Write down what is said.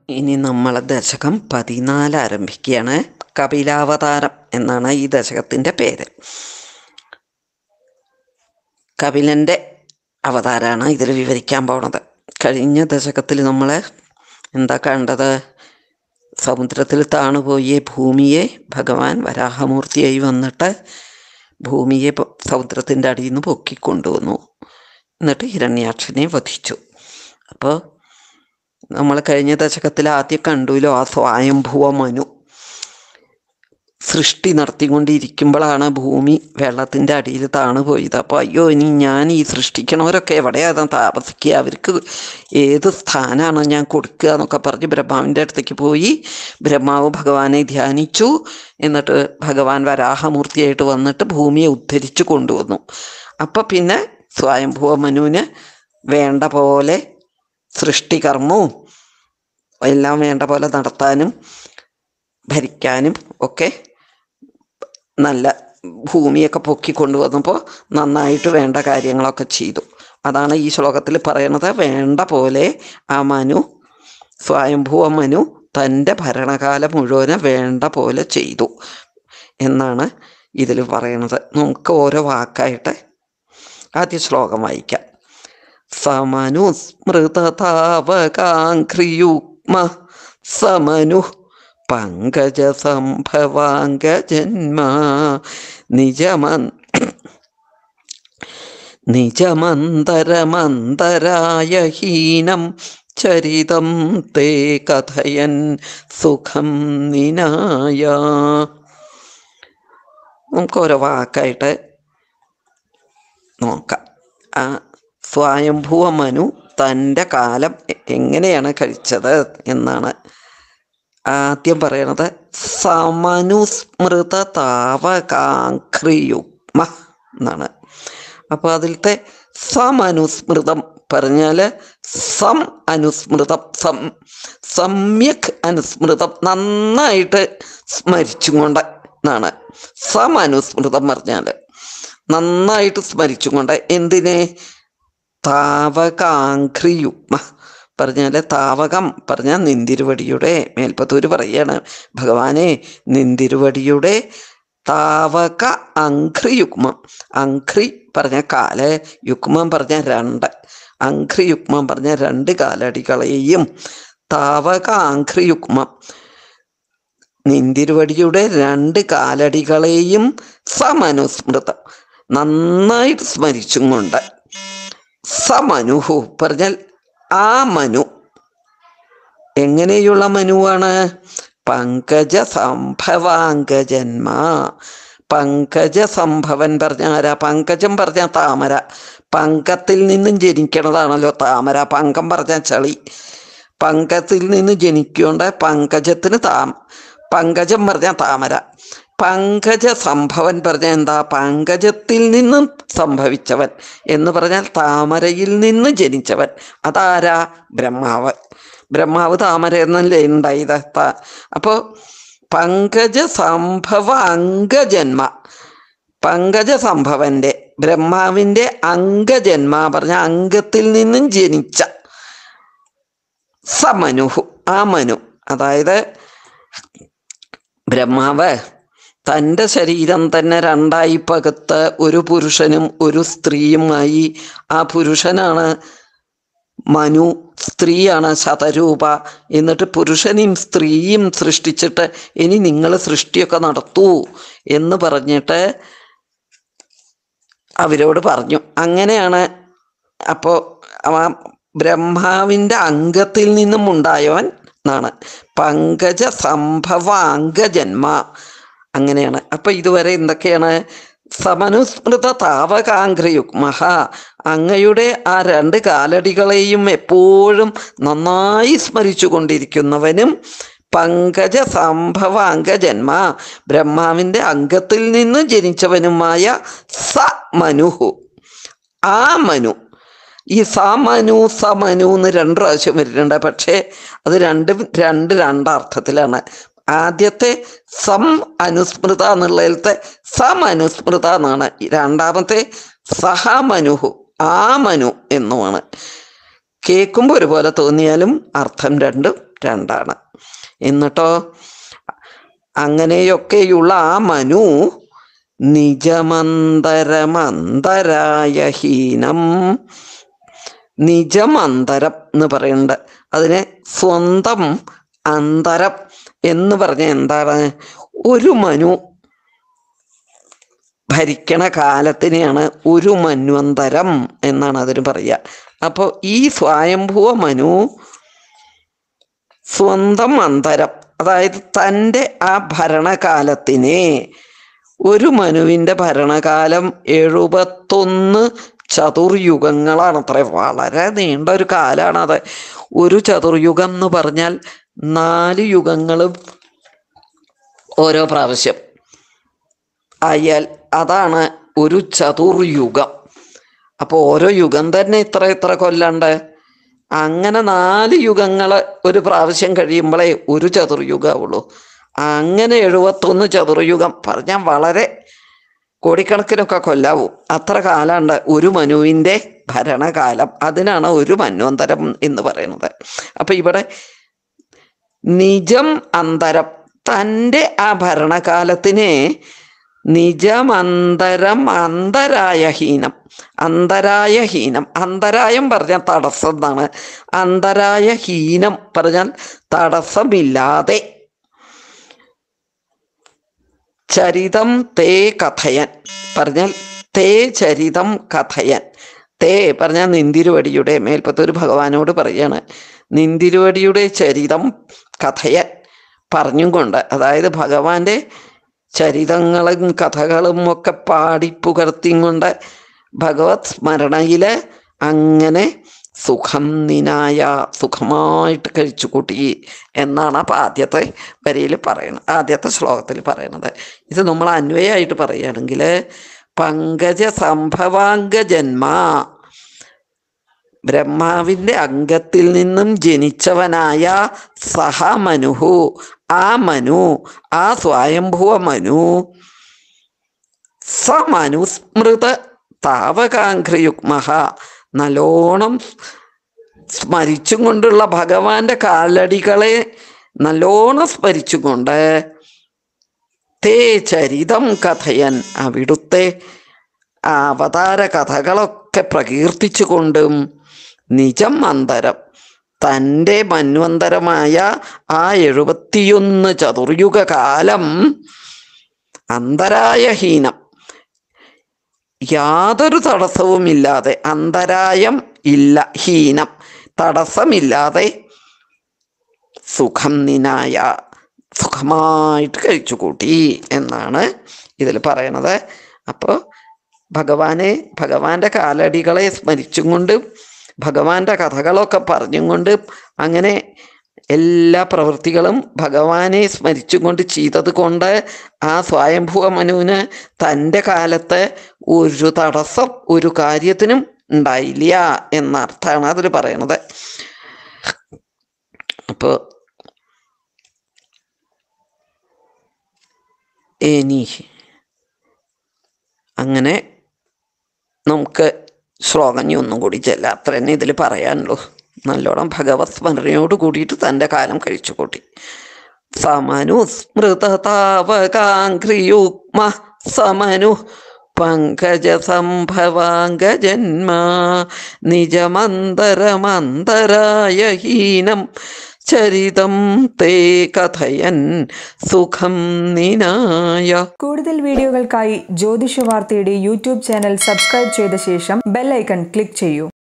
ഇനി നമ്മളെ ദശകം പതിനാല് ആരംഭിക്കുകയാണ് കപിലാവതാരം എന്നാണ് ഈ ദശകത്തിൻ്റെ പേര് കപിലൻ്റെ അവതാരമാണ് ഇതിൽ വിവരിക്കാൻ പോണത് കഴിഞ്ഞ ദശകത്തിൽ നമ്മൾ എന്താ കണ്ടത് സമുദ്രത്തിൽ താണുപോയ ഭൂമിയെ ഭഗവാൻ വരാഹമൂർത്തിയായി വന്നിട്ട് ഭൂമിയെ പൊ- സമുദ്രത്തിൻ്റെ അടിയിൽ നിന്ന് പൊക്കിക്കൊണ്ടുവന്നു എന്നിട്ട് ഹിരണ്യാക്ഷനെ വധിച്ചു അപ്പോൾ നമ്മൾ കഴിഞ്ഞ ദശകത്തിൽ ആദ്യം കണ്ടുല്ലോ ആ സ്വയംഭുവ മനു സൃഷ്ടി നടത്തിക്കൊണ്ടിരിക്കുമ്പോഴാണ് ഭൂമി വെള്ളത്തിൻ്റെ അടിയിൽ താണു പോയത് അപ്പോൾ അയ്യോ ഇനി ഞാൻ ഈ സൃഷ്ടിക്കണവരൊക്കെ എവിടെയാണ് താമസിക്കുക അവർക്ക് ഏത് സ്ഥാനമാണ് ഞാൻ കൊടുക്കുക എന്നൊക്കെ പറഞ്ഞ് ബ്രഹ്മാവിൻ്റെ അടുത്തേക്ക് പോയി ബ്രഹ്മാവ് ഭഗവാനെ ധ്യാനിച്ചു എന്നിട്ട് ഭഗവാൻ വരാഹമൂർത്തിയായിട്ട് വന്നിട്ട് ഭൂമിയെ ഉദ്ധരിച്ചു കൊണ്ടുവന്നു അപ്പം പിന്നെ സ്വയംഭുവ മനുവിന് വേണ്ട പോലെ സൃഷ്ടികർമ്മവും എല്ലാം വേണ്ട പോലെ നടത്താനും ഭരിക്കാനും ഒക്കെ നല്ല ഭൂമിയൊക്കെ പൊക്കി കൊണ്ടുവന്നപ്പോൾ നന്നായിട്ട് വേണ്ട കാര്യങ്ങളൊക്കെ ചെയ്തു അതാണ് ഈ ശ്ലോകത്തിൽ പറയണത് വേണ്ട പോലെ ആ മനു സ്വയംഭുവ മനു തൻ്റെ ഭരണകാലം മുഴുവനെ വേണ്ട പോലെ ചെയ്തു എന്നാണ് ഇതിൽ പറയണത് നമുക്ക് ഓരോ വാക്കായിട്ട് ആദ്യ ശ്ലോകം വായിക്കാം സമനുസ്മൃതതാവകാഘ്രിയുഗ്മ സമനു പങ്കജ സംഭവാംഗജന്മാ നിജമൻ നിജമന്തരമന്തരായ ഹീനം ചരിതം തേ കഥയൻ സുഖം നിനായ നമുക്ക് ഓരോ വാക്കായിട്ട് നോക്കാം ആ സ്വയംഭുവ മനു തൻ്റെ കാലം എ- എങ്ങനെയാണ് കഴിച്ചത് എന്നാണ് ആദ്യം പറയണത് സമനുസ്മൃത താവകാഘ്രിയുഗ്മ എന്നാണ് അപ്പോൾ അതിലത്തെ സമനുസ്മൃതം പറഞ്ഞാൽ സം അനുസ്മൃതം സം സമ്യക് അനുസ്മൃതം നന്നായിട്ട് സ്മരിച്ചും കൊണ്ട് എന്നാണ് സമനുസ്മൃതം പറഞ്ഞാൽ നന്നായിട്ട് സ്മരിച്ചും കൊണ്ട് എന്തിനെ താവകാഘ്രിയുഗ്മ പറഞ്ഞാൽ താവകം പറഞ്ഞാൽ നിന്തിരുവടിയുടെ മേൽപ്പത്തൂര് പറയാണ് ഭഗവാനെ നിന്തിരുവടിയുടെ താവക അഘ്രിയുഗ്മം അഘ്രി പറഞ്ഞ കാല് യുഗ്മം പറഞ്ഞ രണ്ട് അഘ്രിയുഗ്മം പറഞ്ഞ രണ്ട് കാലടികളെയും താവക അഘ്രിയുഗ്മം നിന്തിരുവടിയുടെ രണ്ട് കാലടികളെയും സമനുസ്മൃതം നന്നായിട്ട് സ്മരിച്ചും കൊണ്ട് സമനുഹു പറഞ്ഞാൽ ആ മനു എങ്ങനെയുള്ള മനുവാണ് പങ്കജ സംഭവാംഗജന്മ പങ്കജ സംഭവൻ പറഞ്ഞ ആരാ പങ്കജം പറഞ്ഞ താമര പങ്കത്തിൽ നിന്നും ജനിക്കണതാണല്ലോ താമര പങ്കം പറഞ്ഞ ചളി പങ്കത്തിൽ നിന്ന് ജനിക്കൊണ്ട് പങ്കജത്തിന് താം പങ്കജം പറഞ്ഞ താമര പങ്കജ സംഭവൻ പറഞ്ഞ എന്താ പങ്കജത്തിൽ നിന്നും സംഭവിച്ചവൻ എന്ന് പറഞ്ഞാൽ താമരയിൽ നിന്ന് ജനിച്ചവൻ അതാരാ ബ്രഹ്മാവ് ബ്രഹ്മാവ് താമര എന്നല്ലേ ഉണ്ടായത് ത- അപ്പോ പങ്കജ സംഭവ അംഗജന്മ പങ്കജ സംഭവന്റെ ബ്രഹ്മാവിന്റെ അംഗജന്മ പറഞ്ഞ അംഗത്തിൽ നിന്നും ജനിച്ച സമനുഹു ആ മനു അതായത് ബ്രഹ്മാവ് തൻ്റെ ശരീരം തന്നെ രണ്ടായി പകുത്ത് ഒരു പുരുഷനും ഒരു സ്ത്രീയുമായി ആ പുരുഷനാണ് മനു സ്ത്രീയാണ് ശതരൂപ എന്നിട്ട് പുരുഷനെയും സ്ത്രീയും സൃഷ്ടിച്ചിട്ട് ഇനി നിങ്ങൾ സൃഷ്ടിയൊക്കെ നടത്തൂ എന്ന് പറഞ്ഞിട്ട് അവരോട് പറഞ്ഞു അങ്ങനെയാണ് അപ്പോൾ ആ ബ്രഹ്മാവിൻ്റെ അംഗത്തിൽ നിന്നും ഉണ്ടായവൻ എന്നാണ് പങ്കജ സംഭവ അംഗജന്മ അങ്ങനെയാണ് അപ്പൊ ഇതുവരെ എന്തൊക്കെയാണ് സമനുസ്മൃത താവകാംഗ്രയുഗ്മഹ അങ്ങയുടെ ആ രണ്ട് കാലടികളെയും എപ്പോഴും നന്നായി സ്മരിച്ചു കൊണ്ടിരിക്കുന്നവനും പങ്കജ സംഭവ അംഗജന്മ ബ്രഹ്മാവിന്റെ അംഗത്തിൽ നിന്ന് ജനിച്ചവനുമായ സ മനുഹു ആ മനു ഈ സമനു സമനു എന്ന് രണ്ട് പ്രാവശ്യം വരുന്നുണ്ട് പക്ഷേ അത് രണ്ടും രണ്ട് രണ്ടർത്ഥത്തിലാണ് ആദ്യത്തെ സം അനുസ്മൃത എന്നുള്ളതിലത്തെ സം അനുസ്മൃത എന്നാണ് ഈ രണ്ടാമത്തെ സഹമനുഹു ആ മനു എന്നുമാണ് കേൾക്കുമ്പോൾ ഒരുപോലെ തോന്നിയാലും അർത്ഥം രണ്ടും രണ്ടാണ് എന്നിട്ടോ അങ്ങനെയൊക്കെയുള്ള ആ മനു നിജമന്തരമന്തരായ ഹീനം നിജമന്തരം എന്ന് പറയുന്നുണ്ട് അതിനെ സ്വന്തം അന്തരം എന്ന് പറഞ്ഞ എന്താണ് ഒരു മനു ഭരിക്കണ കാലത്തിനെയാണ് ഒരു മന്വന്തരം എന്നാണ് അതിന് പറയുക അപ്പോൾ ഈ സ്വയംഭുവ മനു സ്വന്തം അന്തരം അതായത് തൻ്റെ ആ ഭരണകാലത്തിനെ ഒരു മനുവിൻ്റെ ഭരണകാലം എഴുപത്തൊന്ന് ചതുർയുഗങ്ങളാണ് അത്ര വളരെ നീണ്ട ഒരു കാലമാണ് അത് ഒരു ചതുർയുഗം എന്ന് പറഞ്ഞാൽ നാല് യുഗങ്ങളും ഓരോ പ്രാവശ്യം ആയാൽ അതാണ് ഒരു ചതുർയുഗം അപ്പോൾ ഓരോ യുഗം തന്നെ ഇത്ര ഇത്ര കൊല്ലണ്ട് അങ്ങനെ നാല് യുഗങ്ങൾ ഒരു പ്രാവശ്യം കഴിയുമ്പോഴേ ഒരു ചതുർയുഗമുള്ളൂ അങ്ങനെ എഴുപത്തൊന്ന് ചതുർയുഗം പറഞ്ഞാൽ വളരെ കോടിക്കണക്കിനൊക്കെ കൊല്ലാവും അത്ര കാലമുണ്ട് ഒരു മനുവിൻ്റെ ഭരണകാലം അതിനാണ് ഒരു മന്വന്തരം എന്ന് പറയുന്നത് അപ്പം ഇവിടെ നിജം അന്തരം തൻ്റെ ആ ഭരണകാലത്തിനെ നിജമന്തരം അന്തരായ ഹീനം അന്തരായ ഹീനം അന്തരായം പറഞ്ഞാൽ തടസ്സം എന്നാണ് അന്തരായ ഹീനം പറഞ്ഞാൽ തടസ്സമില്ലാതെ ചരിതം തേ കഥയൻ പറഞ്ഞാൽ തേ ചരിതം കഥയൻ തേ പറഞ്ഞാൽ നിന്തിരുവടിയുടെ മേൽപ്പത്തൊരു ഭഗവാനോട് പറയാണ് നിന്തിരുവടിയുടെ ചരിതം കഥയൻ പറഞ്ഞും കൊണ്ട് അതായത് ഭഗവാന്റെ ചരിതങ്ങളും കഥകളും ഒക്കെ പാടിപ്പുകർത്തിയും കൊണ്ട് ഭഗവത് സ്മരണയിൽ അങ്ങനെ സുഖം നിനായ സുഖമായിട്ട് കഴിച്ചു കൂട്ടി എന്നാണ് അപ്പം ആദ്യത്തെ വരിയിൽ പറയുന്നത് ആദ്യത്തെ ശ്ലോകത്തിൽ പറയുന്നത് ഇത് നമ്മൾ അന്വയമായിട്ട് പറയുകയാണെങ്കിൽ പങ്കജ സംഭവാംഗ ജന്മ ബ്രഹ്മാവിൻ്റെ അംഗത്തിൽ നിന്നും ജനിച്ചവനായ സഹ മനുഹു ആ മനു ആ സ്വയംഭുവ മനു സ മനുസ്മൃത താവകാഘ്രയുഗ്മഹ നല്ലോണം സ്മരിച്ചും കൊണ്ടുള്ള ഭഗവാന്റെ കാലടികളെ നല്ലോണം സ്മരിച്ചുകൊണ്ട് തേ ചരിതം കഥയൻ അവിടുത്തെ ആ അവതാര കഥകളൊക്കെ പ്രകീർത്തിച്ചുകൊണ്ടും നിജം അന്തരം തൻ്റെ മന്വന്തരമായ ആ എഴുപത്തിയൊന്ന് ചതുർയുഗ കാലം അന്തരായഹീനം യാതൊരു തടസ്സവുമില്ലാതെ അന്തരായം ഇല്ല ഹീനം തടസ്സമില്ലാതെ സുഖം നിനായ സുഖമായിട്ട് കഴിച്ചു കൂട്ടി എന്നാണ് ഇതിൽ പറയണത് അപ്പോൾ ഭഗവാനെ ഭഗവാന്റെ കാലടികളെ സ്മരിച്ചും കൊണ്ട് ഭഗവാന്റെ കഥകളൊക്കെ പറഞ്ഞും കൊണ്ട് അങ്ങനെ എല്ലാ പ്രവൃത്തികളും ഭഗവാനെ സ്മരിച്ചും കൊണ്ട് ചെയ്തത് കൊണ്ട് ആ സ്വയംഭുവ മനുവിന് തൻ്റെ കാലത്ത് ഒരു തടസ്സം ഒരു കാര്യത്തിനും ഉണ്ടായില്ല എന്നർത്ഥമാണ് അതിൽ പറയണത് അപ്പോൾ ഇനി അങ്ങനെ നമുക്ക് ശ്ലോകം ഇനി ഒന്നും കൂടി ചെല്ല അത്ര തന്നെ ഇതിൽ പറയാനുള്ളൂ നല്ലോണം ഭഗവത് സ്മരണയോട് കൂടിയിട്ട് തൻ്റെ കാലം കഴിച്ചു കൂട്ടി സമനു സ്മൃതതാവകാഘ്രിയുഗ്മ സമനു പങ്കജ സംഭവാംഗ ജന്മ നിജമന്തരമന്തരായ ഹീനം ചരിതം തേ കഥയൻ സുഖം നിനായ കൂടുതൽ വീഡിയോകൾക്കായി ജ്യോതിഷ വാർത്തയുടെ യൂട്യൂബ് ചാനൽ സബ്സ്ക്രൈബ് ചെയ്ത ശേഷം ബെൽ ഐക്കൺ ക്ലിക്ക് ചെയ്യൂ